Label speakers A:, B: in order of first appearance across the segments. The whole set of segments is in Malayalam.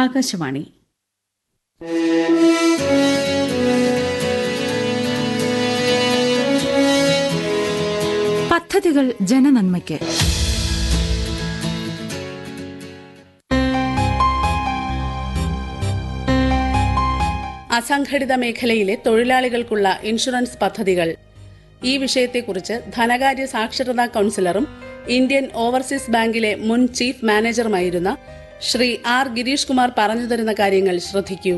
A: ആകാശവാണി
B: പദ്ധതികൾ ജനനന്മയ്ക്ക്
C: അസംഘടിത മേഖലയിലെ തൊഴിലാളികൾക്കുള്ള ഇൻഷുറൻസ് പദ്ധതികൾ ഈ വിഷയത്തെക്കുറിച്ച് ധനകാര്യ സാക്ഷരതാ കൌൺസിലറും ഇന്ത്യൻ ഓവർസീസ് ബാങ്കിലെ മുൻ ചീഫ് മാനേജറുമായിരുന്ന ശ്രീ ആർ ഗിരീഷ് കുമാർ പറഞ്ഞു തരുന്ന കാര്യങ്ങൾ ശ്രദ്ധിക്കൂ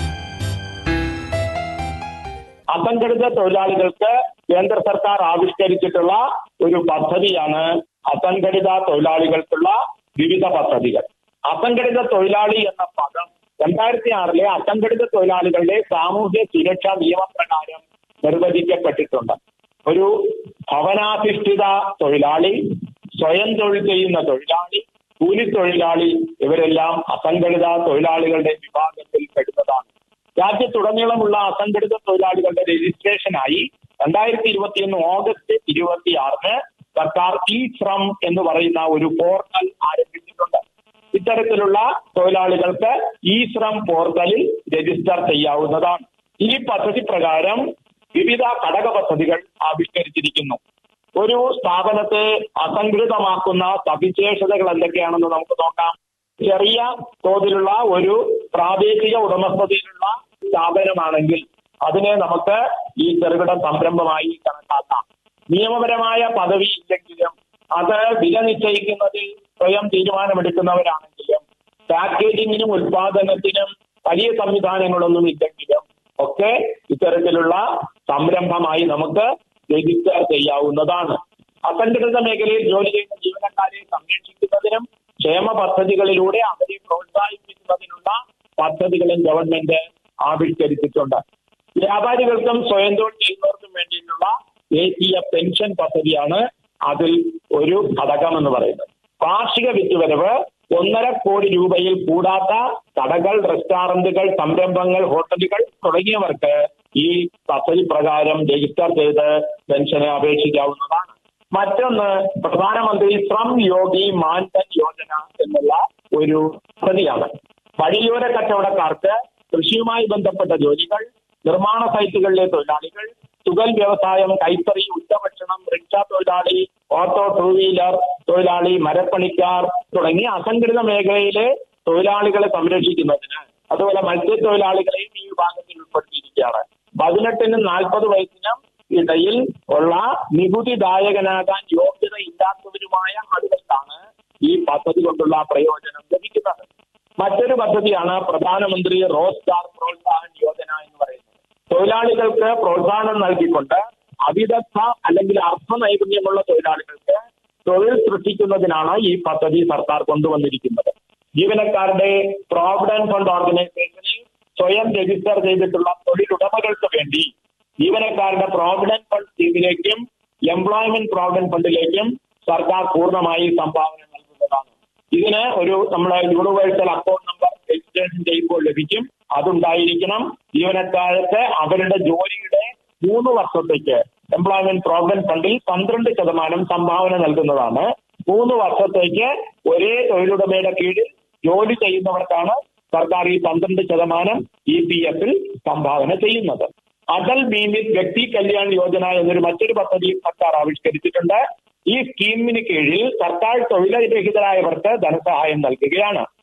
D: അസംഘടിത തൊഴിലാളികൾക്ക് കേന്ദ്ര സർക്കാർ ആവിഷ്കരിച്ചിട്ടുള്ള ഒരു പദ്ധതിയാണ് അസംഘടിത തൊഴിലാളികൾക്കുള്ള വിവിധ പദ്ധതികൾ അസംഘടിത തൊഴിലാളി എന്ന പദം രണ്ടായിരത്തി ആറിലെ അസംഘടിത തൊഴിലാളികളുടെ സാമൂഹ്യ സുരക്ഷാ നിയമപ്രകാരം നിർവചിക്കപ്പെട്ടിട്ടുണ്ട് ഒരു ഭവനാധിഷ്ഠിത തൊഴിലാളി സ്വയം തൊഴിൽ ചെയ്യുന്ന തൊഴിലാളി കൂലിത്തൊഴിലാളി ഇവരെല്ലാം അസംഘടിത തൊഴിലാളികളുടെ വിഭാഗത്തിൽ പെടുന്നതാണ് രാജ്യത്തുടനീളമുള്ള അസംഘടിത തൊഴിലാളികളുടെ രജിസ്ട്രേഷനായി രണ്ടായിരത്തി ഇരുപത്തിയൊന്ന് ഓഗസ്റ്റ് ഇരുപത്തി ആറിന് സർക്കാർ ഇ ശ്രം എന്ന് പറയുന്ന ഒരു പോർട്ടൽ ആരംഭിച്ചിട്ടുണ്ട് ഇത്തരത്തിലുള്ള തൊഴിലാളികൾക്ക് ഇ ശ്രം പോർട്ടലിൽ രജിസ്റ്റർ ചെയ്യാവുന്നതാണ് ഈ പദ്ധതി പ്രകാരം വിവിധ ഘടക പദ്ധതികൾ ആവിഷ്കരിച്ചിരിക്കുന്നു ഒരു സ്ഥാപനത്തെ അസംഘടിതമാക്കുന്ന സവിശേഷതകൾ എന്തൊക്കെയാണെന്ന് നമുക്ക് നോക്കാം ചെറിയ തോതിലുള്ള ഒരു പ്രാദേശിക ഉടമസ്ഥതയിലുള്ള സ്ഥാപനമാണെങ്കിൽ അതിനെ നമുക്ക് ഈ ചെറുകിട സംരംഭമായി കണക്കാക്കാം നിയമപരമായ പദവി ഇല്ലെങ്കിലും അത് വില നിശ്ചയിക്കുന്നതിൽ സ്വയം തീരുമാനമെടുക്കുന്നവരാണെങ്കിലും പാക്കേജിങ്ങിനും ഉൽപാദനത്തിനും വലിയ സംവിധാനങ്ങളൊന്നും ഇല്ലെങ്കിലും ഒക്കെ ഇത്തരത്തിലുള്ള സംരംഭമായി നമുക്ക് രജിസ്റ്റർ ചെയ്യാവുന്നതാണ് അസംഘടിത മേഖലയിൽ ജോലി ചെയ്യുന്ന ജീവനക്കാരെ സംരക്ഷിക്കുന്നതിനും ക്ഷേമ പദ്ധതികളിലൂടെ അവരെ പ്രോത്സാഹിപ്പിക്കുന്നതിനുള്ള പദ്ധതികളും ഗവൺമെന്റ് ആവിഷ്കരിച്ചിട്ടുണ്ട് വ്യാപാരികൾക്കും സ്വയം തൊഴിൽ ചെയ്യുന്നവർക്കും വേണ്ടിയിട്ടുള്ള ദേശീയ പെൻഷൻ പദ്ധതിയാണ് അതിൽ ഒരു ഘടകം എന്ന് പറയുന്നത് കാർഷിക വിറ്റുവരവ് ഒന്നര കോടി രൂപയിൽ കൂടാത്ത കടകൾ റെസ്റ്റോറന്റുകൾ സംരംഭങ്ങൾ ഹോട്ടലുകൾ തുടങ്ങിയവർക്ക് ഈ പദ്ധതി പ്രകാരം രജിസ്റ്റർ ചെയ്ത് പെൻഷന് അപേക്ഷിക്കാവുന്നതാണ് മറ്റൊന്ന് പ്രധാനമന്ത്രി ശ്രം യോഗി മാൻധൻ യോജന എന്നുള്ള ഒരു പദ്ധതിയാണ് വഴിയോര കച്ചവടക്കാർക്ക് കൃഷിയുമായി ബന്ധപ്പെട്ട ജോലികൾ നിർമ്മാണ സൈറ്റുകളിലെ തൊഴിലാളികൾ തുകൽ വ്യവസായം കൈത്തറി ഉച്ചഭക്ഷണം റിക്ഷ തൊഴിലാളി ഓട്ടോ ടൂ വീലർ തൊഴിലാളി മരപ്പണിക്കാർ തുടങ്ങിയ അസംഘടിത മേഖലയിലെ തൊഴിലാളികളെ സംരക്ഷിക്കുന്നതിന് അതുപോലെ മത്സ്യത്തൊഴിലാളികളെയും ഈ വിഭാഗത്തിൽ ഉൾപ്പെടുത്തിയിരിക്കുകയാണ് പതിനെട്ടിനും നാൽപ്പത് വയസ്സിനും ഇടയിൽ ഉള്ള നികുതിദായകനാകാൻ യോഗ്യത ഇല്ലാത്തവരുമായ ആളുകൾക്കാണ് ഈ പദ്ധതി കൊണ്ടുള്ള പ്രയോജനം ലഭിക്കുന്നത് മറ്റൊരു പദ്ധതിയാണ് പ്രധാനമന്ത്രി റോസ്ഗാർ പ്രോത്സാഹൻ യോജന എന്ന് പറയുന്നത് തൊഴിലാളികൾക്ക് പ്രോത്സാഹനം നൽകിക്കൊണ്ട് അവിദഗ്ധ അല്ലെങ്കിൽ അർത്ഥ നൈപുണ്യമുള്ള തൊഴിലാളികൾക്ക് തൊഴിൽ സൃഷ്ടിക്കുന്നതിനാണ് ഈ പദ്ധതി സർക്കാർ കൊണ്ടുവന്നിരിക്കുന്നത് ജീവനക്കാരുടെ പ്രോവിഡന്റ് ഫണ്ട് ഓർഗനൈസേഷനിൽ സ്വയം രജിസ്റ്റർ ചെയ്തിട്ടുള്ള തൊഴിലുടമകൾക്ക് വേണ്ടി ജീവനക്കാരുടെ പ്രോവിഡന്റ് ഫണ്ട് സ്കീമിലേക്കും എംപ്ലോയ്മെന്റ് പ്രോവിഡന്റ് ഫണ്ടിലേക്കും സർക്കാർ പൂർണ്ണമായി സംഭാവന നൽകുന്നതാണ് ഇതിന് ഒരു നമ്മളെ യൂണിവേഴ്സൽ അക്കൗണ്ട് നമ്പർ രജിസ്ട്രേഷൻ ചെയ്യുമ്പോൾ ലഭിക്കും അതുണ്ടായിരിക്കണം ജീവനക്കാർക്ക് അവരുടെ ജോലിയുടെ മൂന്ന് വർഷത്തേക്ക് എംപ്ലോയ്മെന്റ് പ്രോവിഡന്റ് ഫണ്ടിൽ പന്ത്രണ്ട് ശതമാനം സംഭാവന നൽകുന്നതാണ് മൂന്ന് വർഷത്തേക്ക് ഒരേ തൊഴിലുടമയുടെ കീഴിൽ ജോലി ചെയ്യുന്നവർക്കാണ് സർക്കാർ ഈ പന്ത്രണ്ട് ശതമാനം ഇ പി എഫിൽ സംഭാവന ചെയ്യുന്നത് അടൽ ബീമിത് വ്യക്തി കല്യാൺ യോജന എന്നൊരു മറ്റൊരു പദ്ധതി സർക്കാർ ആവിഷ്കരിച്ചിട്ടുണ്ട് ഈ സ്കീമിന് കീഴിൽ സർക്കാർ തൊഴിലരഹിതരായവർക്ക് ധനസഹായം നൽകുകയാണ്